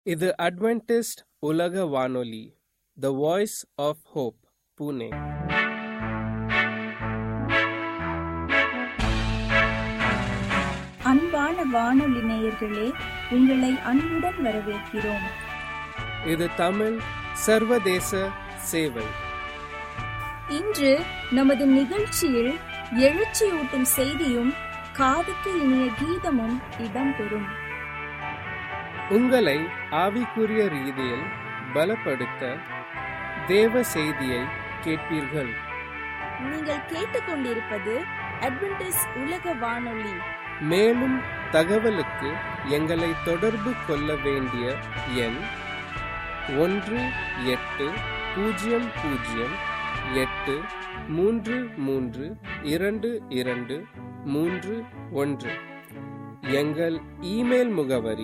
இது அட்வென்டிஸ்ட் உலக வானொலி the voice of hope Pune அன்பான வானொலி நேயர்களே உங்களை அன்புடன் வரவேற்கிறோம் இது தமிழ் சர்வதேச சேவை இன்று நமது நிகழ்ச்சியில் எழுச்சியூட்டும் செய்தியும் காதுக்கு இனிய கீதமும் இடம்பெறும் உங்களை ஆவிக்குரிய ரீதியில் பலப்படுத்த தேவ செய்தியை கேட்பீர்கள் நீங்கள் கேட்டுக்கொண்டிருப்பது அட்வென்டிஸ் உலக வானொலி மேலும் தகவலுக்கு எங்களை தொடர்பு கொள்ள வேண்டிய எண் ஒன்று எட்டு பூஜ்ஜியம் பூஜ்ஜியம் எட்டு மூன்று மூன்று இரண்டு இரண்டு மூன்று ஒன்று எங்கள் இமெயில் முகவரி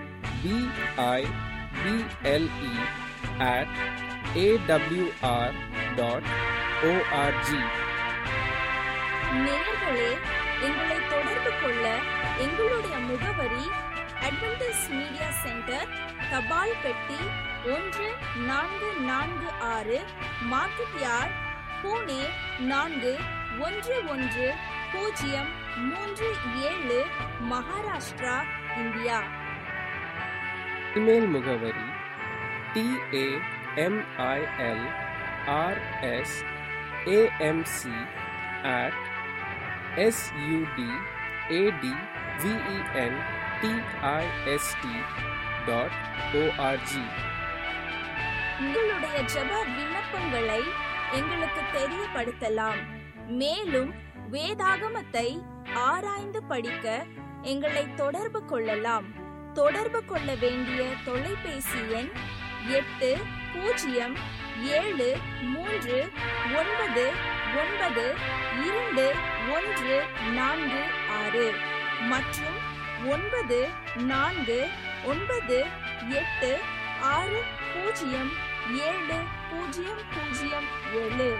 PIBLE at AWR dot ORG நேயர்களே எங்களை தொடர்பு கொள்ள எங்களுடைய முகவரி அட்வென்டிஸ் மீடியா சென்டர் தபால் பெட்டி ஒன்று நான்கு நான்கு ஆறு மார்க்கெட் யார்ட் பூனே நான்கு ஒன்று ஒன்று பூஜ்ஜியம் மூன்று ஏழு மகாராஷ்டிரா இந்தியா இமெயில் முகவரி TAMIL RS AMC at SUD AD VEN DIST dot ORG உங்களுடைய ஜெப விண்ணப்பங்களை எங்களுக்கு தெரியப்படுத்தலாம் மேலும் வேதாகமத்தை ஆராய்ந்து படிக்க எங்களை தொடர்பு கொள்ளலாம் தொடர்பு கொள்ள வேண்டிய தொலைபேசி எண் எட்டு பூஜ்ஜியம் ஏழு மூன்று ஒன்பது ஒன்பது இரண்டு ஒன்று நான்கு ஆறு மற்றும் ஒன்பது நான்கு ஒன்பது எட்டு ஆறு பூஜ்ஜியம் ஏழு பூஜ்ஜியம் பூஜ்ஜியம் ஏழு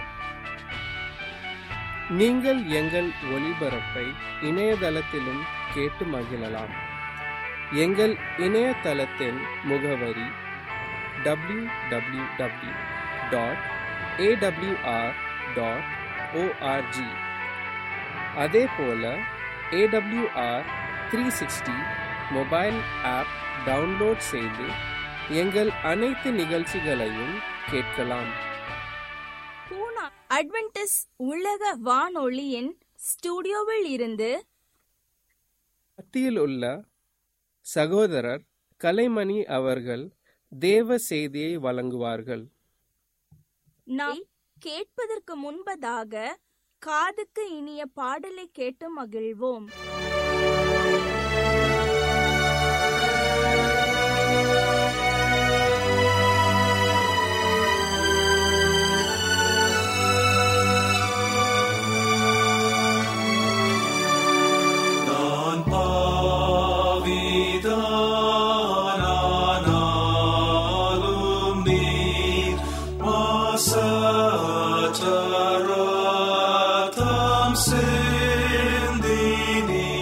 நீங்கள் எங்கள் ஒளிபரப்பை இணையதளத்திலும் கேட்டு மகிழலாம் எங்கள் இணையதளத்தின் முகவரி W W W dot AWR dot ORG அதே போல AWR three sixty mobile app download செய்து எங்கள் அனைத்து நிகழ்ச்சிகளையும் கேட்கலாம் பூனா அட்வென்டிஸ் உலக வானொலியின் ஸ்டுடியோவில் இருந்து மத்தியில் உள்ள சகோதரர் கலைமணி அவர்கள் தேவ செய்தியை வழங்குவார்கள் நாம் கேட்பதற்கு முன்பதாக காதுக்கு இனிய பாடலை கேட்டு மகிழ்வோம் நான் பாவிதானானாலும் நீர் மாசற்றரத்தம் சிந்தினீர்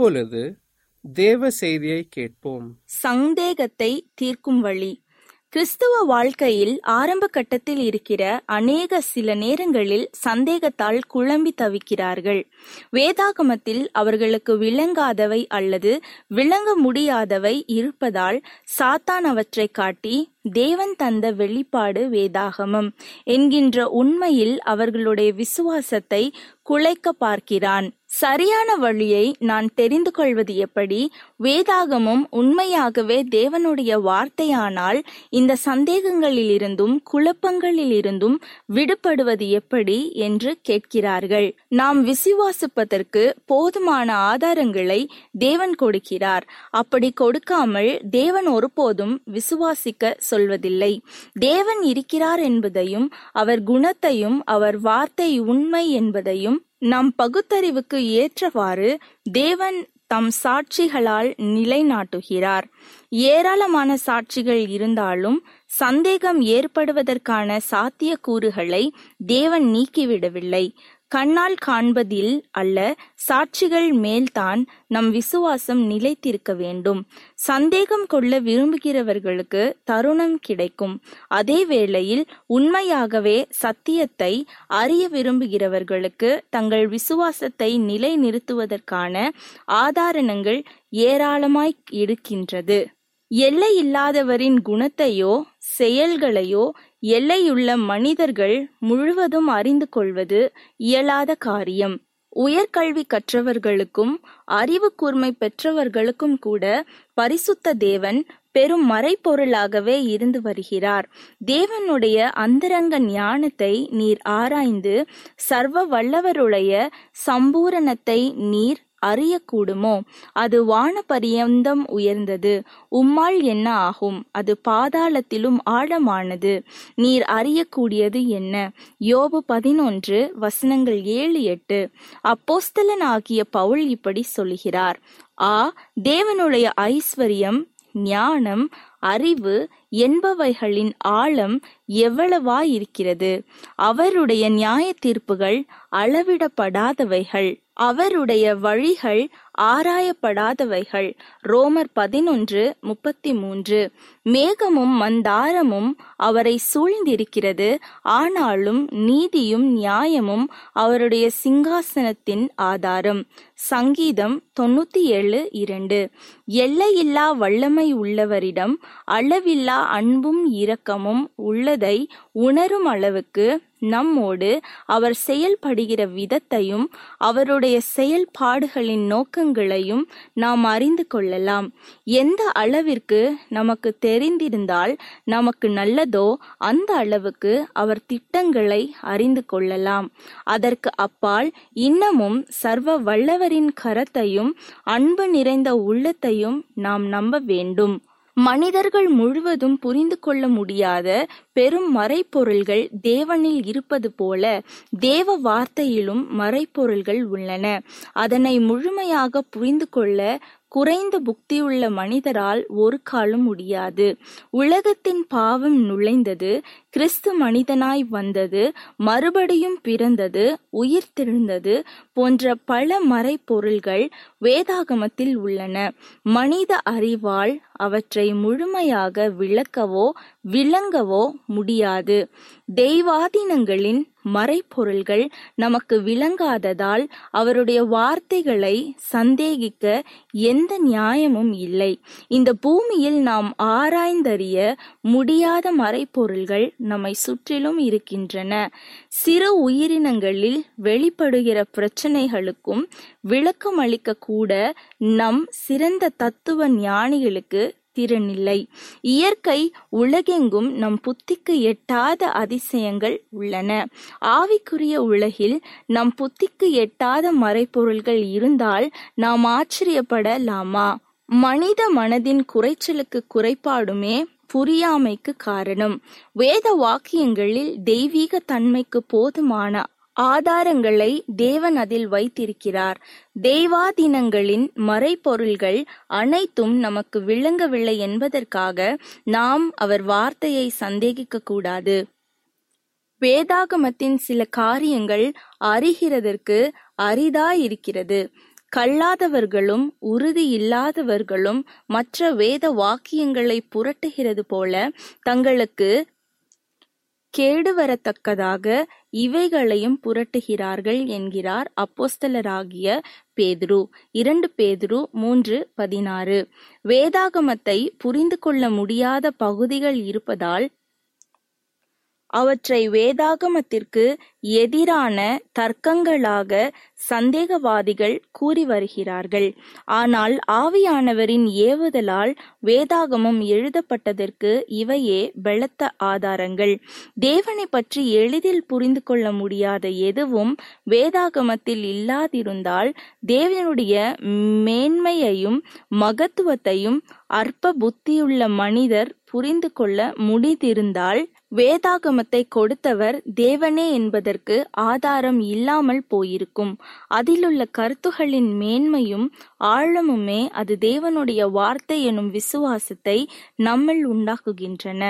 இப்பொழுது தேவ செய்தியை கேட்போம் சந்தேகத்தை தீர்க்கும் வழி கிறிஸ்துவ வாழ்க்கையில் ஆரம்ப கட்டத்தில் இருக்கிற அநேக சில நேரங்களில் சந்தேகத்தால் குழம்பி தவிக்கிறார்கள் வேதாகமத்தில் அவர்களுக்கு விளங்காதவை அல்லது விளங்க முடியாதவை இருப்பதால் சாத்தான் அவற்றை காட்டி தேவன் தந்த வெளிப்பாடு வேதாகமம் என்கின்ற உண்மையில் அவர்களுடைய விசுவாசத்தை குலைக்க பார்க்கிறான் சரியான வழியை நான் தெரிந்து கொள்வது எப்படி வேதாகமும் உண்மையாகவே தேவனுடைய வார்த்தையானால் இந்த சந்தேகங்களிலிருந்தும் குழப்பங்களிலிருந்தும் விடுபடுவது எப்படி என்று கேட்கிறார்கள் நாம் விசுவாசிப்பதற்கு போதுமான ஆதாரங்களை தேவன் கொடுக்கிறார் அப்படி கொடுக்காமல் தேவன் ஒருபோதும் விசுவாசிக்க சொல்வதில்லை தேவன் இருக்கிறார் என்பதையும் அவர் குணத்தையும் அவர் வார்த்தை உண்மை என்பதையும் நம் பகுத்தறிவுக்கு ஏற்றவாறு தேவன் தம் சாட்சிகளால் நிலைநாட்டுகிறார் ஏராளமான சாட்சிகள் இருந்தாலும் சந்தேகம் ஏற்படுவதற்கான சாத்தியக்கூறுகளை தேவன் நீக்கிவிடவில்லை கண்ணால் காண்பதில் அல்ல சாட்சிகள் மேல்தான் நம் விசுவாசம் நிலைத்திருக்க வேண்டும் சந்தேகம் கொள்ள விரும்புகிறவர்களுக்கு தருணம் கிடைக்கும் அதே வேளையில் உண்மையாகவே சத்தியத்தை அறிய விரும்புகிறவர்களுக்கு தங்கள் விசுவாசத்தை நிலைநிறுத்துவதற்கான ஆதாரணங்கள் ஏராளமாய் இருக்கின்றது எல்லையில்லாதவரின் குணத்தையோ செயல்களையோ எல்லையுள்ள மனிதர்கள் முழுவதும் அறிந்து கொள்வது இயலாத காரியம் உயர்கல்வி கற்றவர்களுக்கும் அறிவு கூர்மை பெற்றவர்களுக்கும் கூட பரிசுத்த தேவன் பெரும் மறைப்பொருளாகவே இருந்து வருகிறார் தேவனுடைய அந்தரங்க ஞானத்தை நீர் ஆராய்ந்து சர்வ வல்லவருடைய சம்பூரணத்தை நீர் அறியக்கூடுமோ அது வான பரியந்தம் உயர்ந்தது உம்மால் என்ன ஆகும் அது பாதாளத்திலும் ஆழமானது நீர் அறியக்கூடியது என்ன யோபு பதினொன்று வசனங்கள் ஏழு எட்டு அப்போஸ்தலன் ஆகிய பவுல் இப்படி சொல்கிறார் ஆ தேவனுடைய ஐஸ்வர்யம் ஞானம் அறிவு என்பவைகளின் ஆழம் எவ்வளவா இருக்கிறது அவருடைய நியாய தீர்ப்புகள் அளவிடப்படாதவைகள் அவருடைய வழிகள் ஆராயப்படாதவைகள் ரோமர் பதினொன்று முப்பத்தி மூன்று மேகமும் மந்தாரமும் அவரை சூழ்ந்திருக்கிறது ஆனாலும் நீதியும் நியாயமும் அவருடைய சிங்காசனத்தின் ஆதாரம் சங்கீதம் தொண்ணூத்தி ஏழு இரண்டு எல்லையில்லா வல்லமை உள்ளவரிடம் அளவில்லா அன்பும் இரக்கமும் உள்ளதை உணரும் அளவுக்கு நம்மோடு அவர் செயல்படுகிற விதத்தையும் அவருடைய செயல்பாடுகளின் நோக்கங்களையும் நாம் அறிந்து கொள்ளலாம் எந்த அளவிற்கு நமக்கு தெரிந்திருந்தால் நமக்கு நல்லதோ அந்த அளவுக்கு அவர் திட்டங்களை அறிந்து கொள்ளலாம் அதற்கு அப்பால் இன்னமும் சர்வ வல்லவரின் கரத்தையும் அன்பு நிறைந்த உள்ளத்தையும் நாம் நம்ப வேண்டும் மனிதர்கள் முழுவதும் புரிந்து கொள்ள முடியாத பெரும் மறைப்பொருள்கள் தேவனில் இருப்பது போல தேவ வார்த்தையிலும் மறைப்பொருள்கள் உள்ளன அதனை முழுமையாக புரிந்து கொள்ள குறைந்த புக்தியுள்ள மனிதரால் ஒரு காலம் முடியாது உலகத்தின் பாவம் நுழைந்தது கிறிஸ்து மனிதனாய் வந்தது மறுபடியும் பிறந்தது உயிர் திழுந்தது போன்ற பல மறைப்பொருள்கள் வேதாகமத்தில் உள்ளன மனித அறிவால் அவற்றை முழுமையாக விளக்கவோ விளங்கவோ முடியாது தெய்வாதீனங்களின் மறைப்பொருள்கள் நமக்கு விளங்காததால் அவருடைய வார்த்தைகளை சந்தேகிக்க எந்த நியாயமும் இல்லை இந்த பூமியில் நாம் ஆராய்ந்தறிய முடியாத மறைப்பொருள்கள் நம்மை சுற்றிலும் இருக்கின்றன சிறு உயிரினங்களில் வெளிப்படுகிற பிரச்சனைகளுக்கும் விளக்கமளிக்க கூட நம் சிறந்த தத்துவ ஞானிகளுக்கு திறனில்லை இயற்கை உலகெங்கும் நம் புத்திக்கு எட்டாத அதிசயங்கள் உள்ளன ஆவிக்குரிய உலகில் நம் புத்திக்கு எட்டாத மறைப்பொருள்கள் இருந்தால் நாம் ஆச்சரியப்படலாமா மனித மனதின் குறைச்சலுக்கு குறைபாடுமே புரியாமைக்கு காரணம் வேத வாக்கியங்களில் தெய்வீக தன்மைக்கு போதுமான ஆதாரங்களை தேவன் அதில் வைத்திருக்கிறார் தெய்வாதீனங்களின் மறைப்பொருள்கள் அனைத்தும் நமக்கு விளங்கவில்லை என்பதற்காக நாம் அவர் வார்த்தையை சந்தேகிக்க கூடாது வேதாகமத்தின் சில காரியங்கள் அறிகிறதற்கு அரிதாயிருக்கிறது கல்லாதவர்களும் உறுதி இல்லாதவர்களும் மற்ற வேத வாக்கியங்களை புரட்டுகிறது போல தங்களுக்கு கேடு வரத்தக்கதாக இவைகளையும் புரட்டுகிறார்கள் என்கிறார் அப்போஸ்தலராகிய பேதுரு இரண்டு பேதுரு மூன்று பதினாறு வேதாகமத்தை புரிந்து கொள்ள முடியாத பகுதிகள் இருப்பதால் அவற்றை வேதாகமத்திற்கு எதிரான தர்க்கங்களாக சந்தேகவாதிகள் கூறி வருகிறார்கள் ஆனால் ஆவியானவரின் ஏவுதலால் வேதாகமம் எழுதப்பட்டதற்கு இவையே பலத்த ஆதாரங்கள் தேவனை பற்றி எளிதில் புரிந்து கொள்ள முடியாத எதுவும் வேதாகமத்தில் இல்லாதிருந்தால் தேவனுடைய மேன்மையையும் மகத்துவத்தையும் அற்ப புத்தியுள்ள மனிதர் புரிந்து கொள்ள முடிந்திருந்தால் வேதாகமத்தை கொடுத்தவர் தேவனே என்பதற்கு ஆதாரம் இல்லாமல் போயிருக்கும் அதிலுள்ள கருத்துகளின் மேன்மையும் ஆழமுமே அது தேவனுடைய வார்த்தை எனும் விசுவாசத்தை நம்மில் உண்டாக்குகின்றன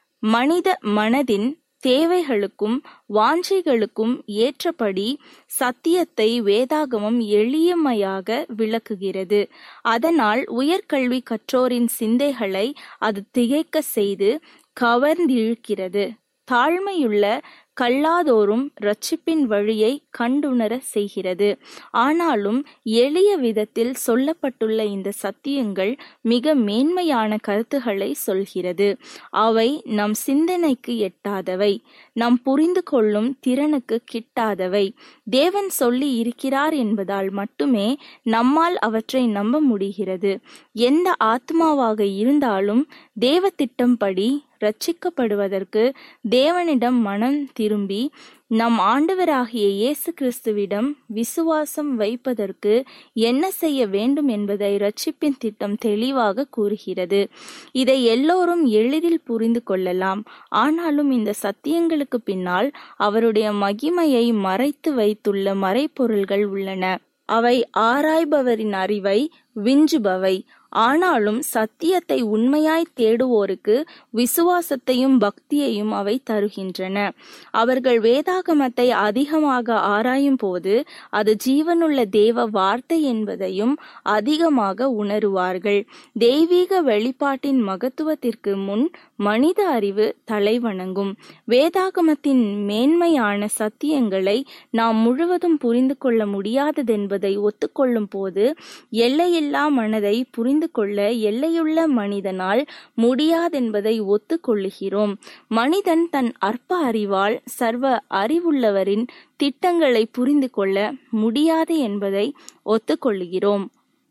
மனித மனதின் தேவைகளுக்கும் வாஞ்சைகளுக்கும் ஏற்றபடி சத்தியத்தை வேதாகமம் எளியமையாக விளக்குகிறது அதனால் உயர்கல்வி கற்றோரின் சிந்தைகளை அது திகைக்க செய்து கவர்ந்திழுக்கிறது தாழ்மையுள்ள கல்லாதோரும் ரட்சிப்பின் வழியை கண்டுணர செய்கிறது ஆனாலும் எளிய விதத்தில் சொல்லப்பட்டுள்ள இந்த சத்தியங்கள் மிக மேன்மையான கருத்துக்களை சொல்கிறது அவை நம் சிந்தனைக்கு எட்டாதவை நாம் புரிந்து கொள்ளும் திறனுக்கு கிட்டாதவை தேவன் சொல்லி இருக்கிறார் என்பதால் மட்டுமே நம்மால் அவற்றை நம்ப முடிகிறது எந்த ஆத்மாவாக இருந்தாலும் தேவ திட்டம்படி ரட்சிக்கப்படுவதற்கு தேவனிடம் மனம் திரும்பி நம் ஆண்டவராகிய இயேசு கிறிஸ்துவிடம் விசுவாசம் வைப்பதற்கு என்ன செய்ய வேண்டும் என்பதை ரட்சிப்பின் திட்டம் தெளிவாக கூறுகிறது இதை எல்லோரும் எளிதில் புரிந்து கொள்ளலாம் ஆனாலும் இந்த சத்தியங்களுக்கு பின்னால் அவருடைய மகிமையை மறைத்து வைத்துள்ள மறைப்பொருள்கள் உள்ளன அவை ஆராய்பவரின் அறிவை விஞ்சுபவை ஆனாலும் சத்தியத்தை உண்மையாய் தேடுவோருக்கு விசுவாசத்தையும் பக்தியையும் அவை தருகின்றன அவர்கள் வேதாகமத்தை அதிகமாக ஆராயும் போது அது ஜீவனுள்ள தேவ வார்த்தை என்பதையும் அதிகமாக உணருவார்கள் தெய்வீக வெளிப்பாட்டின் மகத்துவத்திற்கு முன் மனித அறிவு தலைவணங்கும் வேதாகமத்தின் மேன்மையான சத்தியங்களை நாம் முழுவதும் புரிந்து கொள்ள முடியாததென்பதை ஒத்துக்கொள்ளும் போது எல்லையில்லா மனதை புரிந்து கொள்ள எல்லையுள்ள மனிதனால் முடியாதென்பதை ஒத்துக்கொள்ளுகிறோம் மனிதன் தன் அற்ப அறிவால் சர்வ அறிவுள்ளவரின் திட்டங்களை புரிந்து கொள்ள முடியாது என்பதை ஒத்துக்கொள்ளுகிறோம்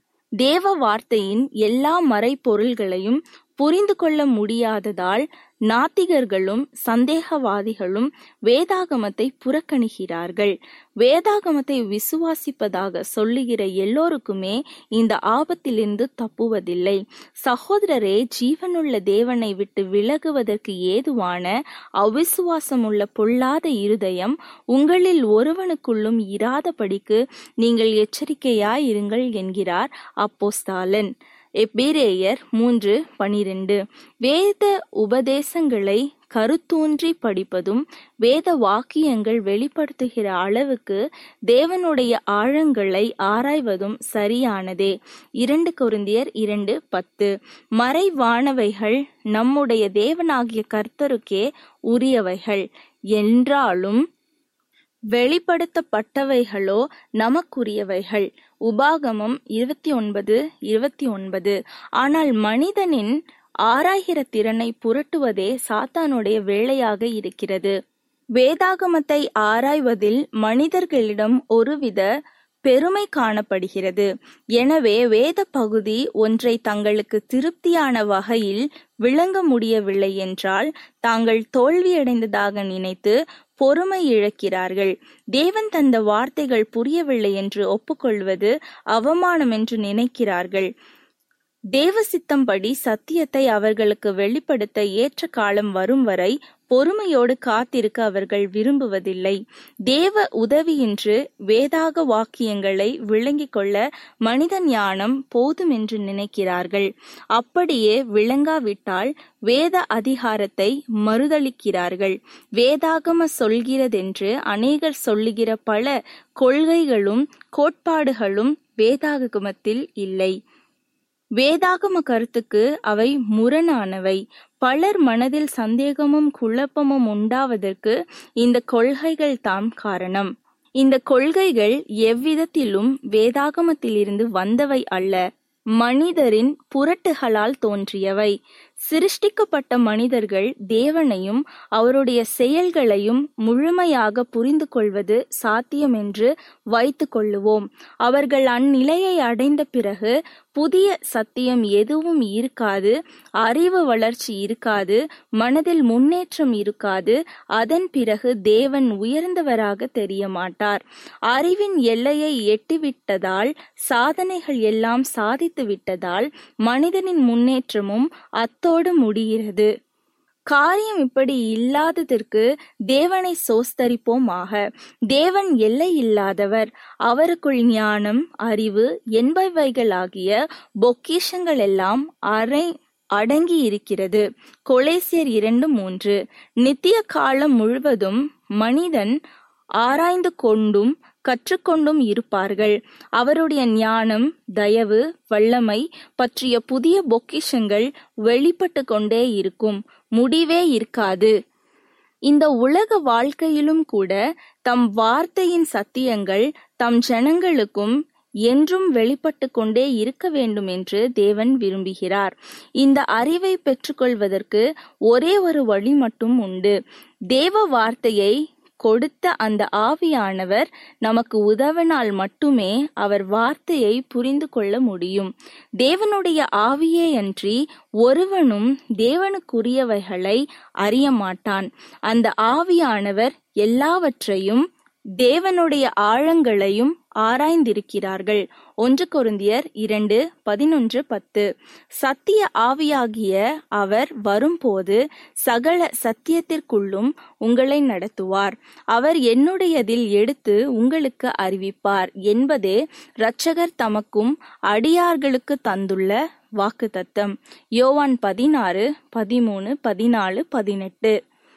தேவ வார்த்தையின் எல்லா மறைப்பொருள்களையும் புரிந்து கொள்ள முடியாததால் நாத்திகர்களும் சந்தேகவாதிகளும் வேதாகமத்தை புறக்கணிக்கிறார்கள் வேதாகமத்தை விசுவாசிப்பதாக சொல்லுகிற எல்லோருக்குமே இந்த ஆபத்திலிருந்து தப்புவதில்லை சகோதரரே ஜீவனுள்ள தேவனை விட்டு விலகுவதற்கு ஏதுவான அவிசுவாசமுள்ள பொல்லாத இருதயம் உங்களில் ஒருவனுக்குள்ளும் இராதபடிக்கு நீங்கள் எச்சரிக்கையாயிருங்கள் என்கிறார் அப்போஸ்தாலன் எபிரேயர் மூன்று பனிரெண்டு வேத உபதேசங்களை கருத்தூன்றி படிப்பதும் வேத வாக்கியங்கள் வெளிப்படுத்துகிற அளவுக்கு தேவனுடைய ஆழங்களை ஆராய்வதும் சரியானதே இரண்டு கொரிந்தியர் இரண்டு பத்து மறைவானவைகள் நம்முடைய தேவனாகிய கர்த்தருக்கே உரியவைகள் என்றாலும் வெளிப்படுத்தப்பட்டவைகளோ நமக்குரியவைகள் உபாகமம் இருபத்தி ஒன்பது இருபத்தி ஒன்பது ஆனால் மனிதனின் ஆராய்கிற திறனை புரட்டுவதே சாத்தானுடைய வேலையாக இருக்கிறது வேதாகமத்தை ஆராய்வதில் மனிதர்களிடம் ஒருவித பெருமை காணப்படுகிறது எனவே வேத பகுதி ஒன்றை தங்களுக்கு திருப்தியான வகையில் விளங்க முடியவில்லை என்றால் தாங்கள் தோல்வியடைந்ததாக நினைத்து பொறுமை இழக்கிறார்கள் தேவன் தந்த வார்த்தைகள் புரியவில்லை என்று ஒப்புக்கொள்வது அவமானம் என்று நினைக்கிறார்கள் தேவ சித்தம்படி சத்தியத்தை அவர்களுக்கு வெளிப்படுத்த ஏற்ற காலம் வரும் வரை பொறுமையோடு காத்திருக்க அவர்கள் விரும்புவதில்லை தேவ உதவியின்றி வேதாக வாக்கியங்களை விளங்கிக் கொள்ள மனித ஞானம் போதும் என்று நினைக்கிறார்கள் அப்படியே விளங்காவிட்டால் வேத அதிகாரத்தை மறுதளிக்கிறார்கள் வேதாகம சொல்கிறதென்று அநேகர் சொல்லுகிற பல கொள்கைகளும் கோட்பாடுகளும் வேதாகமத்தில் இல்லை வேதாகம கருத்துக்கு அவை முரணானவை பலர் மனதில் சந்தேகமும் குழப்பமும் உண்டாவதற்கு இந்த கொள்கைகள் தாம் காரணம் இந்த கொள்கைகள் எவ்விதத்திலும் வேதாகமத்திலிருந்து வந்தவை அல்ல மனிதரின் புரட்டுகளால் தோன்றியவை சிருஷ்டிக்கப்பட்ட மனிதர்கள் தேவனையும் அவருடைய செயல்களையும் முழுமையாக புரிந்து கொள்வது சாத்தியம் என்று வைத்துக் கொள்ளுவோம் அவர்கள் அந்நிலையை அடைந்த பிறகு புதிய சத்தியம் எதுவும் இருக்காது அறிவு வளர்ச்சி இருக்காது மனதில் முன்னேற்றம் இருக்காது அதன் பிறகு தேவன் உயர்ந்தவராக தெரிய மாட்டார் அறிவின் எல்லையை எட்டிவிட்டதால் சாதனைகள் எல்லாம் சாதித்து விட்டதால் மனிதனின் முன்னேற்றமும் அத்தோடு முடிகிறது காரியம் இப்படி இல்லாததற்கு தேவனை சோஸ்தரிப்போமாக தேவன் எல்லை இல்லாதவர் அவருக்குள் ஞானம் அறிவு என்பவைகளாகிய பொக்கிஷங்கள் எல்லாம் அரை அடங்கி இருக்கிறது கொலேசியர் இரண்டு மூன்று நித்திய காலம் முழுவதும் மனிதன் ஆராய்ந்து கொண்டும் கற்றுக்கொண்டும் இருப்பார்கள் அவருடைய ஞானம் தயவு வல்லமை பற்றிய புதிய பொக்கிஷங்கள் வெளிப்பட்டு கொண்டே இருக்கும் முடிவே இருக்காது இந்த உலக வாழ்க்கையிலும் கூட தம் வார்த்தையின் சத்தியங்கள் தம் ஜனங்களுக்கும் என்றும் வெளிப்பட்டு கொண்டே இருக்க வேண்டும் என்று தேவன் விரும்புகிறார் இந்த அறிவை பெற்றுக்கொள்வதற்கு ஒரே ஒரு வழி மட்டும் உண்டு தேவ வார்த்தையை கொடுத்த அந்த ஆவியானவர் நமக்கு உதவினால் மட்டுமே அவர் வார்த்தையை புரிந்து கொள்ள முடியும் தேவனுடைய ஆவியே அன்றி ஒருவனும் தேவனுக்குரியவைகளை அறிய மாட்டான் அந்த ஆவியானவர் எல்லாவற்றையும் தேவனுடைய ஆழங்களையும் ஆராய்ந்திருக்கிறார்கள் ஒன்று கொருந்தியர் இரண்டு பதினொன்று பத்து சத்திய ஆவியாகிய அவர் வரும்போது சகல சத்தியத்திற்குள்ளும் உங்களை நடத்துவார் அவர் என்னுடையதில் எடுத்து உங்களுக்கு அறிவிப்பார் என்பதே இரட்சகர் தமக்கும் அடியார்களுக்கு தந்துள்ள வாக்குத்தத்தம் யோவான் பதினாறு பதிமூணு பதினாலு பதினெட்டு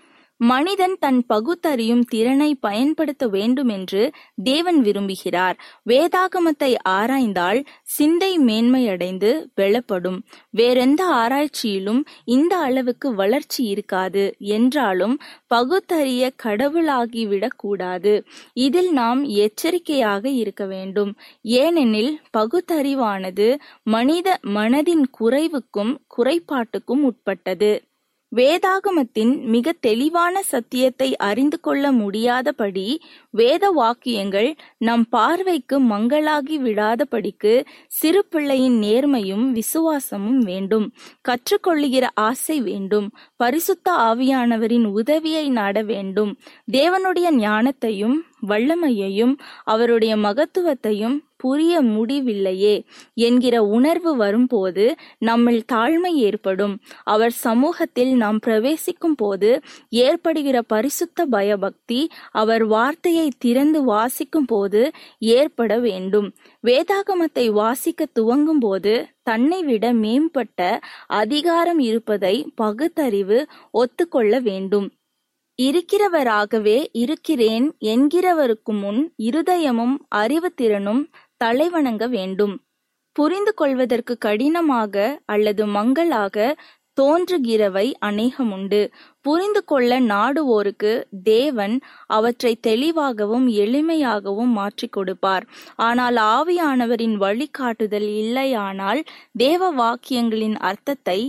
மனிதன் தன் பகுத்தறியும் திறனை பயன்படுத்த வேண்டும் என்று தேவன் விரும்புகிறார் வேதாகமத்தை ஆராய்ந்தால் சிந்தை மேன்மையடைந்து வெளப்படும் வேறெந்த ஆராய்ச்சியிலும் இந்த அளவுக்கு வளர்ச்சி இருக்காது என்றாலும் பகுத்தறிய கடவுளாகிவிடக் கூடாது இதில் நாம் எச்சரிக்கையாக இருக்க வேண்டும் ஏனெனில் பகுத்தறிவானது மனித மனதின் குறைவுக்கும் குறைபாட்டுக்கும் உட்பட்டது வேதாகமத்தின் மிக தெளிவான சத்தியத்தை அறிந்து கொள்ள முடியாதபடி வேத வாக்கியங்கள் நம் பார்வைக்கு மங்களாகி விடாதபடிக்கு சிறு பிள்ளையின் நேர்மையும் விசுவாசமும் வேண்டும் கற்றுக்கொள்ளுகிற ஆசை வேண்டும் பரிசுத்த ஆவியானவரின் உதவியை நாட வேண்டும் தேவனுடைய ஞானத்தையும் வல்லமையையும் அவருடைய மகத்துவத்தையும் புரிய முடிவில்லையே என்கிற உணர்வு வரும்போது நம்மில் தாழ்மை ஏற்படும் அவர் சமூகத்தில் நாம் பிரவேசிக்கும் போது ஏற்படுகிற பரிசுத்த பயபக்தி அவர் வார்த்தையை திறந்து வாசிக்கும் போது ஏற்பட வேண்டும் வேதாகமத்தை வாசிக்க துவங்கும் போது தன்னை விட மேம்பட்ட அதிகாரம் இருப்பதை பகுத்தறிவு ஒத்துக்கொள்ள வேண்டும் இருக்கிறவராகவே இருக்கிறேன் என்கிறவருக்கு முன் இருதயமும் அறிவுத்திறனும் தலைவணங்க வேண்டும் புரிந்து கொள்வதற்கு கடினமாக அல்லது மங்களாக தோன்றுகிறவை அநேகமுண்டு புரிந்து கொள்ள நாடுவோருக்கு தேவன் அவற்றை தெளிவாகவும் எளிமையாகவும் மாற்றிக் கொடுப்பார் ஆனால் ஆவியானவரின் வழிகாட்டுதல் இல்லையானால் தேவ வாக்கியங்களின் அர்த்தத்தை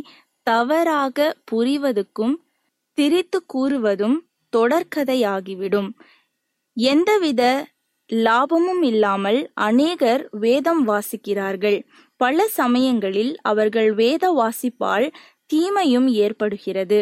தவறாக புரிவதுக்கும் திரித்து கூறுவதும் தொடர்கதையாகிவிடும் எந்தவித லாபமும் இல்லாமல் அநேகர் வேதம் வாசிக்கிறார்கள் பல சமயங்களில் அவர்கள் வேத வாசிப்பால் தீமையும் ஏற்படுகிறது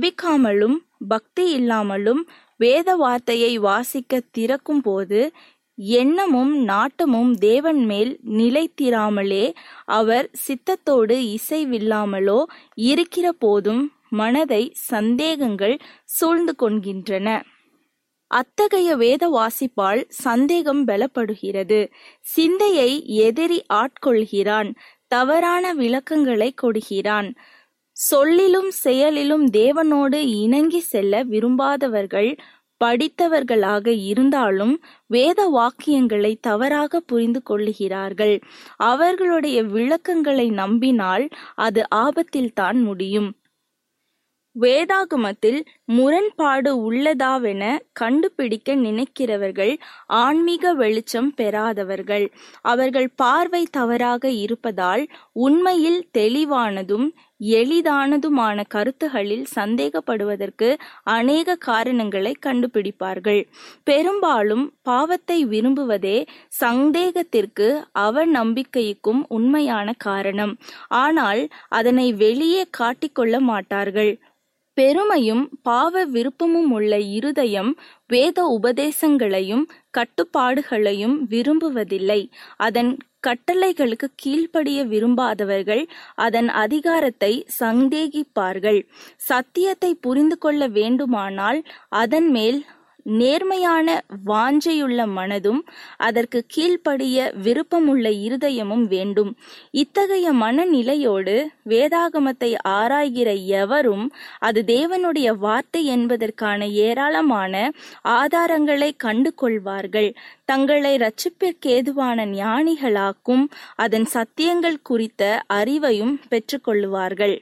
ஜபிக்காமலும் பக்தி இல்லாமலும் வேத வார்த்தையை வாசிக்க திறக்கும் போது எண்ணமும் நாட்டமும் தேவன் மேல் நிலைத்திராமலே அவர் சித்தத்தோடு இசைவில்லாமலோ இருக்கிற போதும் மனதை சந்தேகங்கள் சூழ்ந்து கொள்கின்றன அத்தகைய வேத வாசிப்பால் சந்தேகம் பலப்படுகிறது சிந்தையை எதிரி ஆட்கொள்கிறான் தவறான விளக்கங்களை கொடுக்கிறான் சொல்லிலும் செயலிலும் தேவனோடு இணங்கி செல்ல விரும்பாதவர்கள் படித்தவர்களாக இருந்தாலும் வேத வாக்கியங்களை தவறாக புரிந்து கொள்ளுகிறார்கள் அவர்களுடைய விளக்கங்களை நம்பினால் அது ஆபத்தில்தான் முடியும் வேதாகமத்தில் முரண்பாடு உள்ளதாவென கண்டுபிடிக்க நினைக்கிறவர்கள் ஆன்மீக வெளிச்சம் பெறாதவர்கள் அவர்கள் பார்வை தவறாக இருப்பதால் உண்மையில் தெளிவானதும் எளிதானதுமான கருத்துகளில் சந்தேகப்படுவதற்கு அநேக காரணங்களை கண்டுபிடிப்பார்கள் பெரும்பாலும் பாவத்தை விரும்புவதே சந்தேகத்திற்கு அவநம்பிக்கைக்கும் உண்மையான காரணம் ஆனால் அதனை வெளியே காட்டிக்கொள்ள மாட்டார்கள் பெருமையும் பாவ விருப்பமும் உள்ள இருதயம் வேத உபதேசங்களையும் கட்டுப்பாடுகளையும் விரும்புவதில்லை அதன் கட்டளைகளுக்கு கீழ்ப்படிய விரும்பாதவர்கள் அதன் அதிகாரத்தை சந்தேகிப்பார்கள் சத்தியத்தை புரிந்து கொள்ள வேண்டுமானால் அதன் மேல் நேர்மையான வாஞ்சையுள்ள மனதும் அதற்கு கீழ்ப்படிய விருப்பமுள்ள இருதயமும் வேண்டும் இத்தகைய மனநிலையோடு வேதாகமத்தை ஆராய்கிற எவரும் அது தேவனுடைய வார்த்தை என்பதற்கான ஏராளமான ஆதாரங்களை கண்டு கொள்வார்கள் தங்களை ரட்சிப்பிற்கேதுவான ஞானிகளாக்கும் அதன் சத்தியங்கள் குறித்த அறிவையும் பெற்றுக்கொள்வார்கள்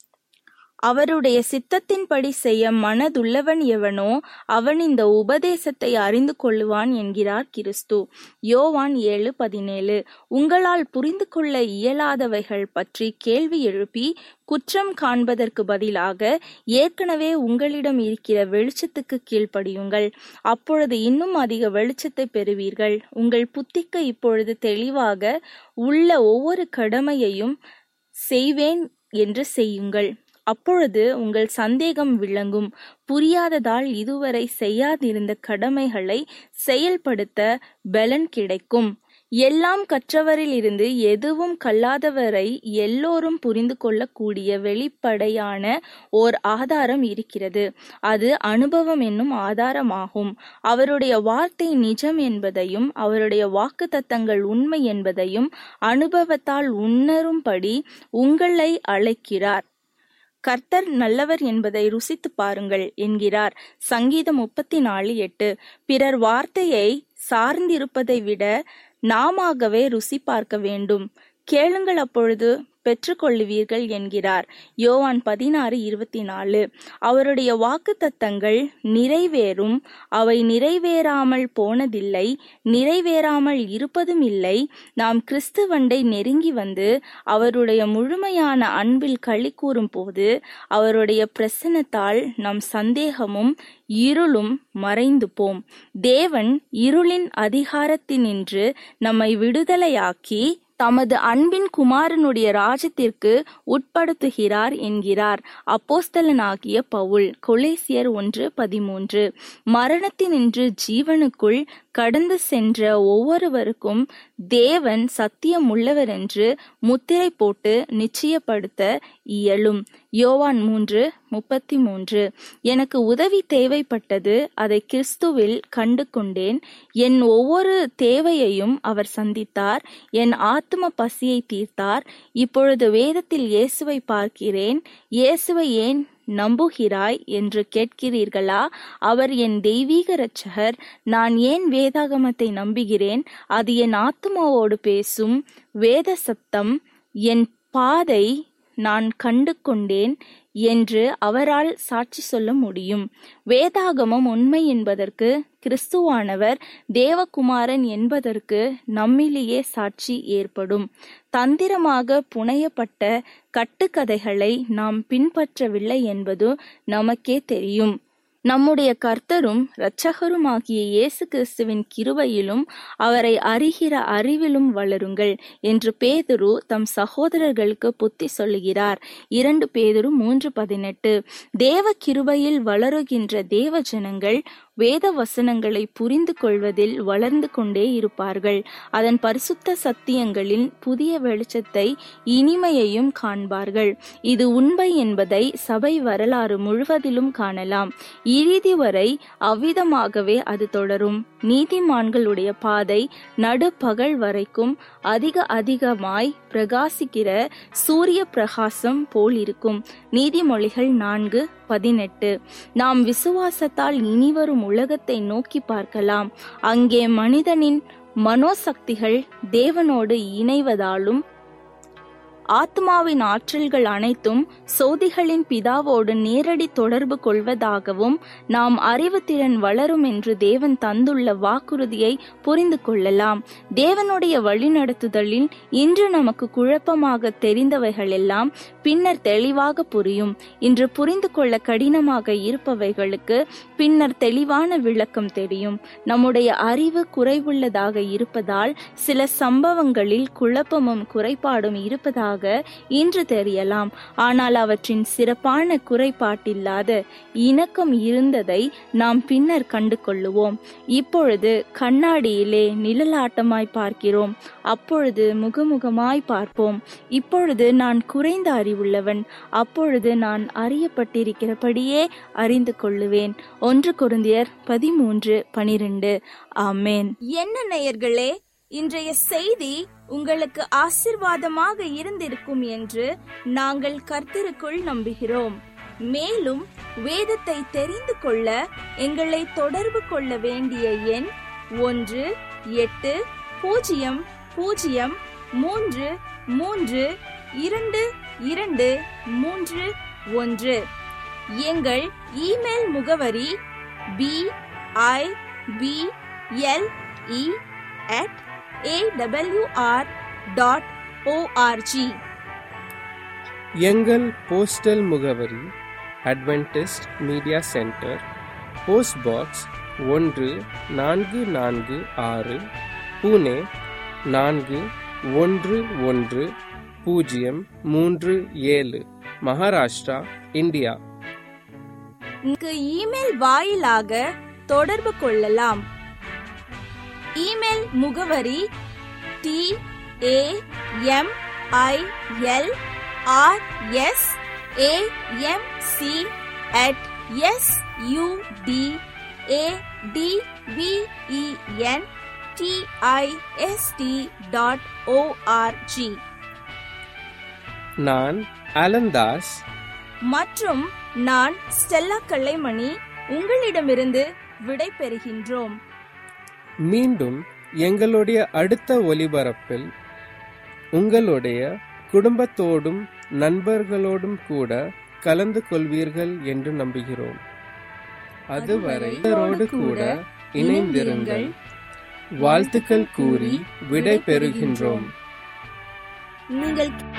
அவருடைய சித்தத்தின்படி செய்ய மனதுள்ளவன் எவனோ அவன் இந்த உபதேசத்தை அறிந்து கொள்ளுவான் என்கிறார் கிறிஸ்து யோவான் ஏழு பதினேழு உங்களால் புரிந்து கொள்ள இயலாதவைகள் பற்றி கேள்வி எழுப்பி குற்றம் காண்பதற்கு பதிலாக ஏற்கனவே உங்களிடம் இருக்கிற வெளிச்சத்துக்கு கீழ்ப்படியுங்கள் அப்பொழுது இன்னும் அதிக வெளிச்சத்தை பெறுவீர்கள் உங்கள் புத்திக்கு இப்பொழுது தெளிவாக உள்ள ஒவ்வொரு கடமையையும் செய்வேன் என்று செய்யுங்கள் அப்பொழுது உங்கள் சந்தேகம் விளங்கும் புரியாததால் இதுவரை செய்யாதிருந்த கடமைகளை செயல்படுத்த பலன் கிடைக்கும் எல்லாம் கற்றவரில் இருந்து எதுவும் கல்லாதவரை எல்லோரும் புரிந்து கொள்ளக்கூடிய வெளிப்படையான ஓர் ஆதாரம் இருக்கிறது அது அனுபவம் என்னும் ஆதாரமாகும் அவருடைய வார்த்தை நிஜம் என்பதையும் அவருடைய வாக்கு தத்தங்கள் உண்மை என்பதையும் அனுபவத்தால் உணரும்படி உங்களை அழைக்கிறார் கர்த்தர் நல்லவர் என்பதை ருசித்து பாருங்கள் என்கிறார் சங்கீதம் முப்பத்தி நாலு எட்டு பிறர் வார்த்தையை சார்ந்திருப்பதை விட நாமாகவே ருசி பார்க்க வேண்டும் கேளுங்கள் அப்பொழுது பெற்றுக்கொள்ளுவீர்கள் என்கிறார் யோவான் பதினாறு இருபத்தி நாலு அவருடைய வாக்கு தத்தங்கள் நிறைவேறும் அவை நிறைவேறாமல் போனதில்லை நிறைவேறாமல் இருப்பதும் இல்லை நாம் கிறிஸ்துவண்டை நெருங்கி வந்து அவருடைய முழுமையான அன்பில் களி கூறும் போது அவருடைய பிரசனத்தால் நம் சந்தேகமும் இருளும் மறைந்து போம் தேவன் இருளின் அதிகாரத்தினின்று நம்மை விடுதலையாக்கி தமது அன்பின் குமாரனுடைய ராஜ்யத்திற்கு உட்படுத்துகிறார் என்கிறார் அப்போஸ்தலனாகிய பவுல் கொலேசியர் ஒன்று பதிமூன்று மரணத்தினின்று ஜீவனுக்குள் கடந்து சென்ற ஒவ்வொருவருக்கும் தேவன் சத்தியம் உள்ளவர் என்று முத்திரை போட்டு நிச்சயப்படுத்த இயலும் யோவான் மூன்று முப்பத்தி மூன்று எனக்கு உதவி தேவைப்பட்டது அதை கிறிஸ்துவில் கண்டு கொண்டேன் என் ஒவ்வொரு தேவையையும் அவர் சந்தித்தார் என் ஆத்ம பசியை தீர்த்தார் இப்பொழுது வேதத்தில் இயேசுவை பார்க்கிறேன் இயேசுவை ஏன் நம்புகிறாய் என்று கேட்கிறீர்களா அவர் என் தெய்வீக இரட்சகர் நான் ஏன் வேதாகமத்தை நம்புகிறேன் அது என் ஆத்மாவோடு பேசும் வேத சத்தம் என் பாதை நான் கண்டு கொண்டேன் என்று அவரால் சாட்சி சொல்ல முடியும் வேதாகமம் உண்மை என்பதற்கு கிறிஸ்துவானவர் தேவகுமாரன் என்பதற்கு நம்மிலேயே சாட்சி ஏற்படும் தந்திரமாக புனையப்பட்ட கட்டுக்கதைகளை நாம் பின்பற்றவில்லை என்பது நமக்கே தெரியும் நம்முடைய கர்த்தரும் இரட்சகருமாகிய இயேசு கிறிஸ்துவின் கிருபையிலும் அவரை அறிகிற அறிவிலும் வளருங்கள் என்று பேதுரு தம் சகோதரர்களுக்கு புத்தி சொல்லுகிறார் இரண்டு பேதுரு மூன்று பதினெட்டு தேவ கிருபையில் வளருகின்ற தேவ ஜனங்கள் வேத வசனங்களை புரிந்து கொள்வதில் வளர்ந்து கொண்டே இருப்பார்கள் அதன் பரிசுத்த சத்தியங்களின் புதிய வெளிச்சத்தை இனிமையையும் காண்பார்கள் இது உண்மை என்பதை சபை வரலாறு முழுவதிலும் காணலாம் இறுதி வரை அவ்விதமாகவே அது தொடரும் நீதிமான்களுடைய பாதை நடுப்பகல் வரைக்கும் அதிக அதிகமாய் பிரகாசிக்கிற சூரிய பிரகாசம் போல் இருக்கும் நீதிமொழிகள் நான்கு பதினெட்டு நாம் விசுவாசத்தால் இனிவரும் உலகத்தை நோக்கி பார்க்கலாம் அங்கே மனிதனின் மனோசக்திகள் தேவனோடு இணைவதாலும் ஆத்மாவின் ஆற்றல்கள் அனைத்தும் சோதிகளின் பிதாவோடு நேரடி தொடர்பு கொள்வதாகவும் நாம் அறிவுத்திறன் வளரும் என்று தேவன் தந்துள்ள வாக்குறுதியை புரிந்து கொள்ளலாம் தேவனுடைய வழிநடத்துதலில் இன்று நமக்கு குழப்பமாக தெரிந்தவைகள் எல்லாம் பின்னர் தெளிவாக புரியும் இன்று புரிந்து கொள்ள கடினமாக இருப்பவைகளுக்கு பின்னர் தெளிவான விளக்கம் தெரியும் நம்முடைய அறிவு குறைவுள்ளதாக இருப்பதால் சில சம்பவங்களில் குழப்பமும் குறைபாடும் இருப்பதாக இன்று தெரியலாம் ஆனால் அவற்றின் சிறப்பான குறைபாட்டில்லாத இணக்கம் இருந்ததை நாம் பின்னர் கண்டு கொள்ளுவோம் இப்பொழுது கண்ணாடியிலே நிழலாட்டமாய் பார்க்கிறோம் அப்பொழுது முகமுகமாய் பார்ப்போம் இப்பொழுது நான் குறைந்த அறிவுள்ளவன் அப்பொழுது நான் அறியப்பட்டிருக்கிறபடியே அறிந்து கொள்ளுவேன் ஒன்று குருந்தியர் பதிமூன்று பனிரெண்டு ஆமேன் என்ன நேயர்களே இன்றைய செய்தி உங்களுக்கு ஆசிர்வாதமாக இருந்திருக்கும் என்று நாங்கள் கர்த்தருக்குள் நம்புகிறோம் மேலும் வேதத்தை தெரிந்து கொள்ள எங்களை தொடர்பு கொள்ள வேண்டிய எண் ஒன்று எட்டு பூஜ்ஜியம் பூஜ்ஜியம் மூன்று மூன்று இரண்டு இரண்டு மூன்று ஒன்று எங்கள் இமெயில் முகவரி P I B L E at AWR dot ORG எங்கள் போஸ்டல் முகவரி Adventist media centre post box ஒன்று நான்கு நான்கு ஆறு புனே நான்கு ஒன்று ஒன்று பூஜ்ஜியம் மூன்று ஏழு மகாராஷ்டிரா இந்தியா இங்கு இமெயில் வாயிலாக தொடர்பு கொள்ளலாம் இமெயில் முகவரி D A M I L R S A M C at S U D A D V E N D I S T dot ORG நான் அலந்தாஸ் மற்றும் நான் ஸ்டெல்லா கல்லைமணி உங்களிடமிருந்து விடை பெறுகின்றோம் மீண்டும் எங்களுடைய அடுத்த ஒலிபரப்பில் உங்களுடைய குடும்பத்தோடும் நண்பர்களோடும் கூட கலந்து கொள்வீர்கள் என்று நம்புகிறோம் அதுவரை இவரோடு கூட இணைந்திருங்கள் வாழ்த்துக்கள் கூறி விடை பெறுகின்றோம் நீங்கள்